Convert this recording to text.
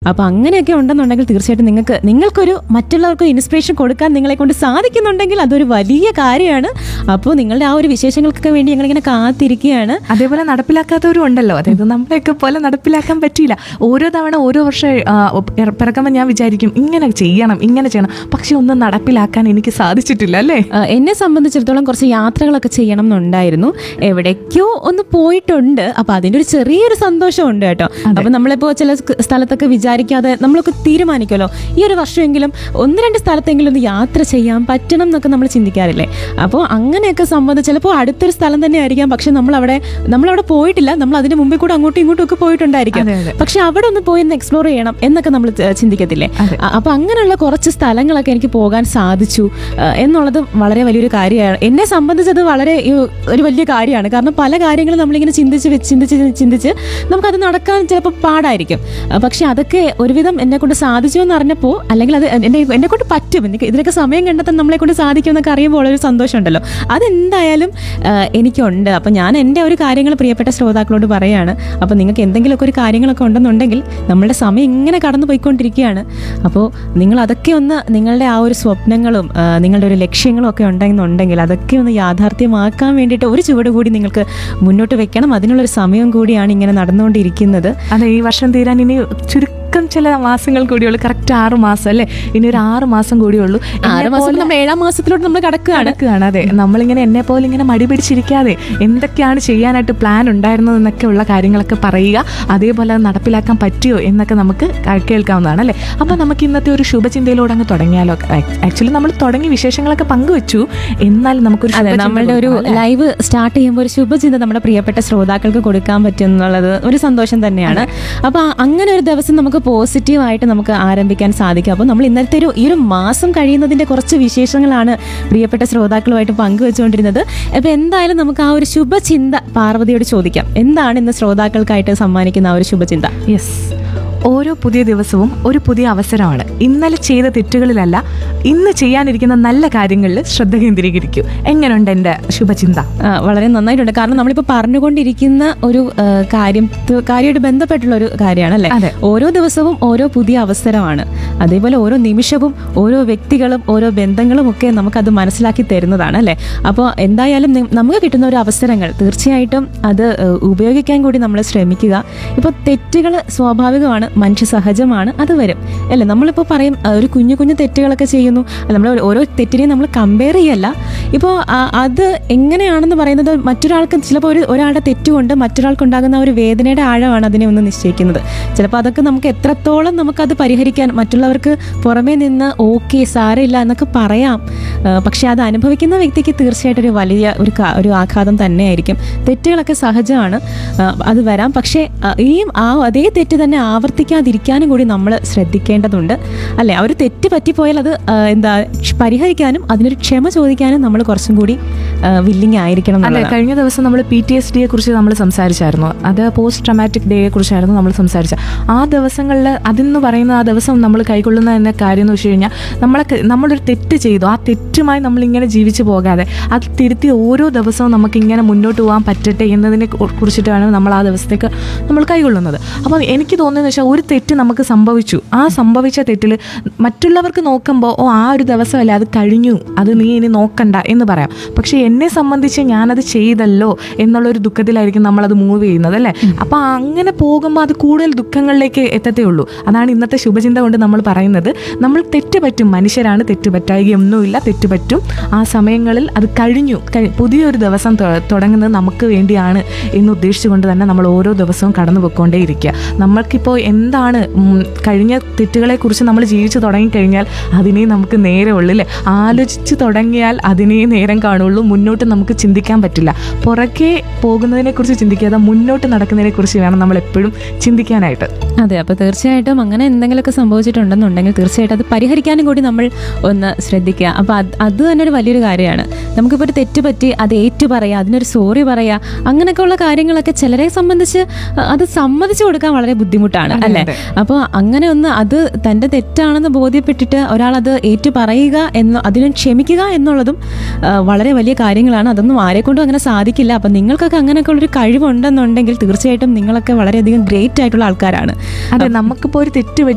അപ്പോൾ അങ്ങനെയൊക്കെ ഉണ്ടെന്നുണ്ടെങ്കിൽ തീർച്ചയായിട്ടും നിങ്ങൾക്ക് നിങ്ങൾക്കൊരു മറ്റുള്ളവർക്ക് ഇൻസ്പിറേഷൻ കൊടുക്കാൻ നിങ്ങളെ കൊണ്ട് സാധിക്കുന്നുണ്ടെങ്കിൽ അതൊരു വലിയ കാര്യമാണ് അപ്പോൾ നിങ്ങളുടെ ആ ഒരു വിശേഷങ്ങൾക്കൊക്കെ വേണ്ടി ഞങ്ങളിങ്ങനെ കാത്തിരിക്കുകയാണ് അതേപോലെ നടപ്പിലാക്കാത്തവരും ഉണ്ടല്ലോ അതായത് നമ്മളെയൊക്കെ പോലെ നടപ്പിലാക്കാൻ പറ്റിയില്ല ഓരോ തവണ ഓരോ വർഷം ആ, ഇറ- പിറക്കുമ്പോൾ ഞാൻ വിചാരിക്കും ഇങ്ങനെ ചെയ്യണം ഇങ്ങനെ ചെയ്യണം പക്ഷെ ഒന്നും നടപ്പിലാക്കാൻ എനിക്ക് സാധിച്ചിട്ടില്ല അല്ലേ ആ, എന്നെ സംബന്ധിച്ചിടത്തോളം കുറച്ച് യാത്രകളൊക്കെ ചെയ്യണം എന്നുണ്ടായിരുന്നു എവിടേക്കോ ഒന്ന് പോയിട്ടുണ്ട് അപ്പൊ അതിന്റെ ഒരു ചെറിയൊരു സന്തോഷമുണ്ട് കേട്ടോ അപ്പൊ നമ്മളിപ്പോ ചില സ് സ്ഥലത്തൊക്കെ വിചാരിക്കാതെ നമ്മളൊക്കെ തീരുമാനിക്കുമല്ലോ ഈ ഒരു വർഷമെങ്കിലും ഒന്ന് രണ്ട് സ്ഥലത്തെങ്കിലും ഒന്ന് യാത്ര ചെയ്യാൻ പറ്റണം എന്നൊക്കെ നമ്മൾ ചിന്തിക്കാറില്ലേ അപ്പോൾ അങ്ങനെയൊക്കെ സംബന്ധിച്ച് ചിലപ്പോൾ അടുത്തൊരു സ്ഥലം തന്നെ ആയിരിക്കാം പക്ഷെ നമ്മൾ അവിടെ നമ്മളവിടെ പോയിട്ടില്ല നമ്മൾ അതിന് മുമ്പിൽ കൂടെ അങ്ങോട്ടും ഇങ്ങോട്ടും ഒക്കെ പോയിട്ടുണ്ടായിരിക്കും അതെ, അതെ. പക്ഷെ അവിടെ ഒന്ന് പോയി ഒന്ന് എക്സ്പ്ലോർ ചെയ്യണം എന്നൊക്കെ നമ്മൾ ച- ചിന്തിക്കത്തില്ലേ അതെ. അ- അപ്പൊ അങ്ങനെയുള്ള കുറച്ച് സ്ഥലങ്ങളൊക്കെ എനിക്ക് പോകാൻ സാധിച്ചു ആ, എന്നുള്ളത് വളരെ വലിയൊരു കാര്യമാണ് എന്നെ സംബന്ധിച്ചത് വളരെ ഈ ഒരു വലിയ കാര്യമാണ് കാരണം പല കാര്യങ്ങളും നമ്മളിങ്ങനെ ചിന്തിച്ച് വെച്ച് ചിന്തിച്ച് ചിന്തിച്ച് നമുക്കത് നടക്കാൻ ചിലപ്പോൾ പാടായിരിക്കും ആ, പക്ഷെ അതൊക്കെ ഒരുവിധം എന്നെ കൊണ്ട് സാധിച്ചു എന്ന് അറിഞ്ഞപ്പോൾ അല്ലെങ്കിൽ അത് എന്നെ എന്നെ കൊണ്ട് പറ്റും എനിക്ക് ഇതിനൊക്കെ സമയം കണ്ടെത്താൻ നമ്മളെ കൊണ്ട് സാധിക്കും എന്നൊക്കെ അറിയുമ്പോൾ ഒരു സന്തോഷമുണ്ടല്ലോ അതെന്തായാലും ആ, എനിക്കുണ്ട് അപ്പം ഞാൻ എൻ്റെ ഒരു കാര്യങ്ങൾ പ്രിയപ്പെട്ട ശ്രോതാക്കളോട് പറയാണ് അപ്പം നിങ്ങൾക്ക് എന്തെങ്കിലുമൊക്കെ ഒരു കാര്യങ്ങളൊക്കെ ഉണ്ടെന്നുണ്ടെങ്കിൽ നമ്മളുടെ സമയം ഇങ്ങനെ കടന്നു പോയിക്കൊണ്ടിരിക്കുകയാണ് അപ്പോൾ നിങ്ങൾ അതൊക്കെ ഒന്ന് നിങ്ങളുടെ ആ ഒരു സ്വപ്നങ്ങളും ആ, നിങ്ങളുടെ ഒരു ലക്ഷ്യങ്ങളും ഒക്കെ ഉണ്ടെന്നുണ്ടെങ്കിൽ അതൊക്കെ ഒന്ന് യാഥാർത്ഥ്യമാക്കാൻ വേണ്ടിയിട്ട് ഒരു ചുവട് കൂടി നിങ്ങൾക്ക് മുന്നോട്ട് വെക്കണം അതിനുള്ളൊരു സമയം കൂടിയാണ് ഇങ്ങനെ നടന്നുകൊണ്ടിരിക്കുന്നത് അതെ ഈ വർഷം തീരാൻ ഇനി ചുരുക്കം ചില മാസങ്ങൾ കൂടിയുള്ളൂ കറക്റ്റ് ആറ് മാസം അല്ലേ ഇനി ഒരു ആറ് മാസം കൂടിയുള്ളൂ ആറ് എന്നെ മാസം പോലെ നമ്മൾ ഏഴാം മാസത്തിലോട്ട് നമ്മൾ കടക്കുകയാണ് നടക്കുകയാണ് അതെ നമ്മളിങ്ങനെ എന്നെ പോലെ ഇങ്ങനെ മടി പിടിച്ചിരിക്കാതെ എന്തൊക്കെയാണ് ചെയ്യാനായിട്ട് പ്ലാൻ ഉണ്ടായിരുന്നത് എന്നൊക്കെ ഉള്ള കാര്യങ്ങളൊക്കെ പറയുക അതേപോലെ അത് നടപ്പിലാക്കാൻ പറ്റിയോ എന്നൊക്കെ നമുക്ക് ക- കേൾക്കാവുന്നതാണ് അല്ലേ അപ്പോൾ നമുക്ക് ഇന്നത്തെ ഒരു ശുഭചിന്തയിലൂടെ അങ്ങ് തുടങ്ങിയാലോ ആക്ച്വലി നമ്മൾ തുടങ്ങി വിശേഷങ്ങളൊക്കെ പങ്കുവെച്ചു എന്നാലും നമുക്കൊരു അതെ ശുഭചിന്ത നമ്മളുടെ ഒരു കൊടുക്കാം, അല്ലേ? ലൈവ് സ്റ്റാർട്ട് ചെയ്യുമ്പോൾ ഒരു ശുഭചിന്ത നമ്മുടെ പ്രിയപ്പെട്ട ശ്രോതാക്കൾക്ക് കൊടുക്കാൻ പറ്റും എന്നുള്ളത് ഒരു സന്തോഷം തന്നെയാണ് അപ്പോൾ അങ്ങനെ ഒരു ദിവസം നമുക്ക് പോസിറ്റീവായിട്ട് നമുക്ക് ആരംഭിക്കാൻ സാധിക്കും അപ്പോൾ നമ്മൾ ഇന്നത്തെ ഒരു ഈ ഒരു മാസം കഴിയുന്നതിന്റെ കുറച്ച് വിശേഷങ്ങളാണ് പ്രിയപ്പെട്ട ശ്രോതാക്കളുമായിട്ട് പങ്കുവെച്ചുകൊണ്ടിരുന്നത് അപ്പോൾ എന്തായാലും നമുക്ക് ആ ഒരു ശുഭചിന്ത പാർവതിയോട് ചോദിക്കാം എന്താണ് ഇന്ന് ശ്രോതാക്കൾക്കായിട്ട് സമ്മാനിക്കുന്ന ആ ഒരു ശുഭചിന്ത യെസ് ഓരോ പുതിയ ദിവസവും ഒരു പുതിയ അവസരമാണ് ഇന്നലെ ചെയ്ത തെറ്റുകളിലല്ല ഇന്ന് ചെയ്യാനിരിക്കുന്ന നല്ല കാര്യങ്ങളിൽ ശ്രദ്ധ കേന്ദ്രീകരിക്കൂ എങ്ങനെയുണ്ട് എൻ്റെ ശുഭചിന്ത ആ, വളരെ നന്നായിട്ടുണ്ട് കാരണം നമ്മളിപ്പോൾ പറഞ്ഞുകൊണ്ടിരിക്കുന്ന ഒരു ആ, കാര്യം ത- കാര്യമായിട്ട് ബന്ധപ്പെട്ടുള്ള ഒരു കാര്യമാണ് അല്ലേ അതെ. ഓരോ ദിവസവും ഓരോ പുതിയ അവസരമാണ് അതേപോലെ ഓരോ നിമിഷവും ഓരോ വ്യക്തികളും ഓരോ ബന്ധങ്ങളും ഒക്കെ നമുക്കത് മനസ്സിലാക്കി തരുന്നതാണ് അല്ലേ അപ്പോൾ എന്തായാലും നി- നമുക്ക് കിട്ടുന്ന ഒരു അവസരങ്ങൾ തീർച്ചയായിട്ടും അത് ഏഹ്, ഉപയോഗിക്കാൻ കൂടി നമ്മൾ ശ്രമിക്കുക ഇപ്പോൾ തെറ്റുകൾ സ്വാഭാവികമാണ് മനുഷ്യ സഹജമാണ് അത് വരും അല്ലേ നമ്മളിപ്പോൾ പറയും ആ, ഒരു കുഞ്ഞു കുഞ്ഞു തെറ്റുകളൊക്കെ ചെയ്യുന്നു നമ്മൾ ഓരോ തെറ്റിനെയും നമ്മൾ കമ്പയർ ചെയ്യല്ല ഇപ്പോൾ അത് എങ്ങനെയാണെന്ന് പറയുന്നത് മറ്റൊരാൾക്ക് ചിലപ്പോൾ ഒരു ഒരാളുടെ തെറ്റുകൊണ്ട് മറ്റൊരാൾക്കുണ്ടാകുന്ന ആ ഒരു വേദനയുടെ ആഴമാണ് അതിനെ ഒന്ന് നിശ്ചയിക്കുന്നത് ചിലപ്പോൾ അതൊക്കെ നമുക്ക് എത്രത്തോളം നമുക്കത് പരിഹരിക്കാൻ മറ്റുള്ളവർക്ക് പുറമേ നിന്ന് ഓക്കെ സാരമില്ല എന്നൊക്കെ പറയാം ആ, പക്ഷെ അത് അനുഭവിക്കുന്ന വ്യക്തിക്ക് തീർച്ചയായിട്ടും ഒരു വലിയ ഒരു കാ- ഒരു ആഘാതം തന്നെയായിരിക്കും തെറ്റുകളൊക്കെ സഹജമാണ് ആ, അത് വരാം പക്ഷേ ആ, ഈ ആ അതേ തെറ്റ് തന്നെ ആവർത്തിക്കാതിരിക്കാനും കൂടി നമ്മൾ ശ്രദ്ധിക്കേണ്ടതുണ്ട് അല്ലേ ആ ഒരു തെറ്റ് പറ്റിപ്പോയാൽ അത് ആ, എന്താ ക്ഷ- പരിഹരിക്കാനും അതിനൊരു ക്ഷമ ചോദിക്കാനും നമ്മൾ കുറച്ചും കൂടി വില്ലിങ് ആയിരിക്കണം അതെ എന്നുള്ളതാണ്. കഴിഞ്ഞ ദിവസം നമ്മൾ പി ടി എസ് ഡിയെ കുറിച്ച് നമ്മൾ സംസാരിച്ചായിരുന്നു അത് പോസ്റ്റ് ട്രമാറ്റിക് ഡേയെ കുറിച്ചായിരുന്നു നമ്മൾ സംസാരിച്ചത് ആ ദിവസങ്ങളിൽ അതെന്ന് പറയുന്ന ആ ദിവസം നമ്മൾ കൈക്കൊള്ളുന്ന എന്ന കാര്യം എന്ന് വെച്ച് കഴിഞ്ഞാൽ നമ്മളൊക്കെ നമ്മളൊരു തെറ്റ് ചെയ്തു ആ തെറ്റുമായി നമ്മളിങ്ങനെ ജീവിച്ചു പോകാതെ അത് തിരുത്തി ഓരോ ദിവസവും നമുക്ക് ഇങ്ങനെ മുന്നോട്ട് പോകാൻ പറ്റട്ടെ എന്നതിനെ കു- കുറിച്ചിട്ടാണ് നമ്മൾ ആ ദിവസത്തേക്ക് നമ്മൾ കൈകൊള്ളുന്നത് അപ്പോൾ എനിക്ക് തോന്നുന്നത് വെച്ചാൽ ഒരു തെറ്റ് നമുക്ക് സംഭവിച്ചു ആ സംഭവിച്ച തെറ്റിൽ മറ്റുള്ളവർക്ക് നോക്കുമ്പോൾ ഓ ആ ഒരു ദിവസമല്ലേ അത് കഴിഞ്ഞു അത് നീ ഇനി നോക്കണ്ട എന്ന് പറയാം പക്ഷേ എന്നെ സംബന്ധിച്ച് ഞാനത് ചെയ്തല്ലോ എന്നുള്ളൊരു ദുഃഖത്തിലായിരിക്കും നമ്മളത് മൂവ് ചെയ്യുന്നത് അല്ലേ അപ്പോൾ അങ്ങനെ പോകുമ്പോൾ അത് കൂടുതൽ ദുഃഖങ്ങളിലേക്ക് എത്തത്തേ ഉള്ളൂ അതാണ് ഇന്നത്തെ ശുഭചിന്ത കൊണ്ട് നമ്മൾ പറയുന്നത് നമ്മൾ തെറ്റ് പറ്റും മനുഷ്യരാണ് തെറ്റ് പറ്റായികയൊന്നുമില്ല തെറ്റ് പറ്റും ആ സമയങ്ങളിൽ അത് കഴിഞ്ഞു കഴി- പുതിയൊരു ദിവസം തൊ- തുടങ്ങുന്നത് നമുക്ക് വേണ്ടിയാണ് എന്ന് ഉദ്ദേശിച്ചുകൊണ്ട് തന്നെ നമ്മൾ ഓരോ ദിവസവും കടന്നു പോയിക്കൊണ്ടേയിരിക്കുക നമ്മൾക്കിപ്പോൾ എന്താണ് ഉം, കഴിഞ്ഞ തെറ്റുകളെക്കുറിച്ച് നമ്മൾ ജീവിച്ചു തുടങ്ങിക്കഴിഞ്ഞാൽ അതിനെ നമുക്ക് നേരെ ഉള്ളു അല്ലേ ആലോചിച്ച് തുടങ്ങിയാൽ അതിനേ നേരം കാണുള്ളൂ മുന്നോട്ട് നമുക്ക് ചിന്തിക്കാൻ പറ്റില്ല പുറകെ പോകുന്നതിനെക്കുറിച്ച് ചിന്തിക്കാതെ മുന്നോട്ട് നടക്കുന്നതിനെക്കുറിച്ച് വേണം നമ്മൾ എപ്പോഴും ചിന്തിക്കാനായിട്ട് അതെ അപ്പോൾ തീർച്ചയായിട്ടും അങ്ങനെ എന്തെങ്കിലുമൊക്കെ സംഭവിച്ചിട്ടുണ്ടെന്നുണ്ടെങ്കിൽ തീർച്ചയായിട്ടും അത് പരിഹരിക്കാനും കൂടി നമ്മൾ ഒന്ന് ശ്രദ്ധിക്കുക അപ്പോൾ അത് അത് തന്നെ ഒരു വലിയൊരു കാര്യമാണ് നമുക്കിപ്പോൾ ഒരു തെറ്റ് പറ്റി അത് ഏറ്റു പറയുക അതിനൊരു സോറി പറയുക അങ്ങനെയൊക്കെയുള്ള കാര്യങ്ങളൊക്കെ ചിലരെ സംബന്ധിച്ച് അത് സമ്മതിച്ചു കൊടുക്കാൻ വളരെ ബുദ്ധിമുട്ടാണ് അതെ, അല്ലേ അതെ. അപ്പോൾ അങ്ങനെ ഒന്ന് അത് തൻ്റെ തെറ്റാണെന്ന് ബോധ്യപ്പെട്ടിട്ട് ഒരാൾ അത് ഏറ്റു പറയുക എന്ന് അതിനെ ക്ഷമിക്കുക എന്നുള്ളതും ആ, വളരെ വലിയ കാര്യങ്ങളാണ് അതൊന്നും ആരെക്കൊണ്ടും അങ്ങനെ സാധിക്കില്ല അപ്പം നിങ്ങൾക്കൊക്കെ അങ്ങനെയൊക്കെ ഉള്ളൊരു കഴിവുണ്ടെന്നുണ്ടെങ്കിൽ തീർച്ചയായിട്ടും നിങ്ങളൊക്കെ വളരെയധികം ഗ്രേറ്റ് ആയിട്ടുള്ള ആൾക്കാരാണ് അതെ നമുക്കിപ്പോൾ ഒരു തെറ്റ് പറ്റി